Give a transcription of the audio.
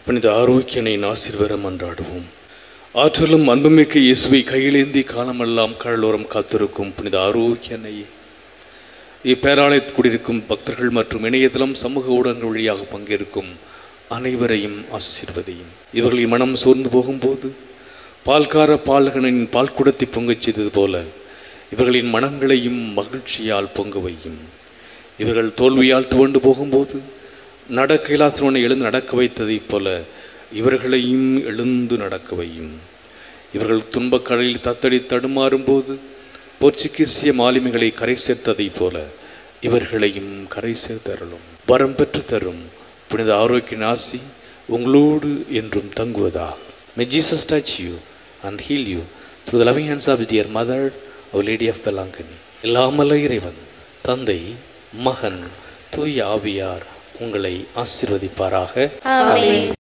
புனித ஆரோக்கியனை ஆசீர்வரம் அன்றாடுவோம் ஆற்றலும் அன்புமிக்க இயேசுவை கையிலேந்தி காலமெல்லாம் கடலோரம் காத்திருக்கும் புனித ஆரோக்கியனை இப்பேராலயத்தில் குடியிருக்கும் பக்தர்கள் மற்றும் இணையதளம் சமூக ஊடகங்கள் வழியாக பங்கேற்கும் அனைவரையும் ஆசீர்வதையும் இவர்களின் மனம் சோர்ந்து போகும்போது பால்கார பாலகனின் பால் குடத்தை பொங்கச் செய்தது போல இவர்களின் மனங்களையும் மகிழ்ச்சியால் பொங்க வையும் இவர்கள் தோல்வியால் துவண்டு போகும்போது நடக்கைலாசவனை எழுந்து நடக்க வைத்ததைப் போல இவர்களையும் எழுந்து நடக்க வையும் இவர்கள் துன்பக் கடலில் தத்தடி தடுமாறும் போது போர்ச்சுகீசிய மாலுமிகளை கரை சேர்த்ததைப் போல இவர்களையும் கரை சேர்த்தருளும் வரம் பெற்று தரும் புனித ஆரோக்கிய நாசி உங்களோடு என்றும் தங்குவதா May Jesus touch you and heal you through the loving hands of his dear mother, Our Lady of Velankani. எல்லாமல்ல இறைவன் தந்தை மகன் தூய ஆவியார் உங்களை ஆசீர்வதிப்பாராக ஆமென்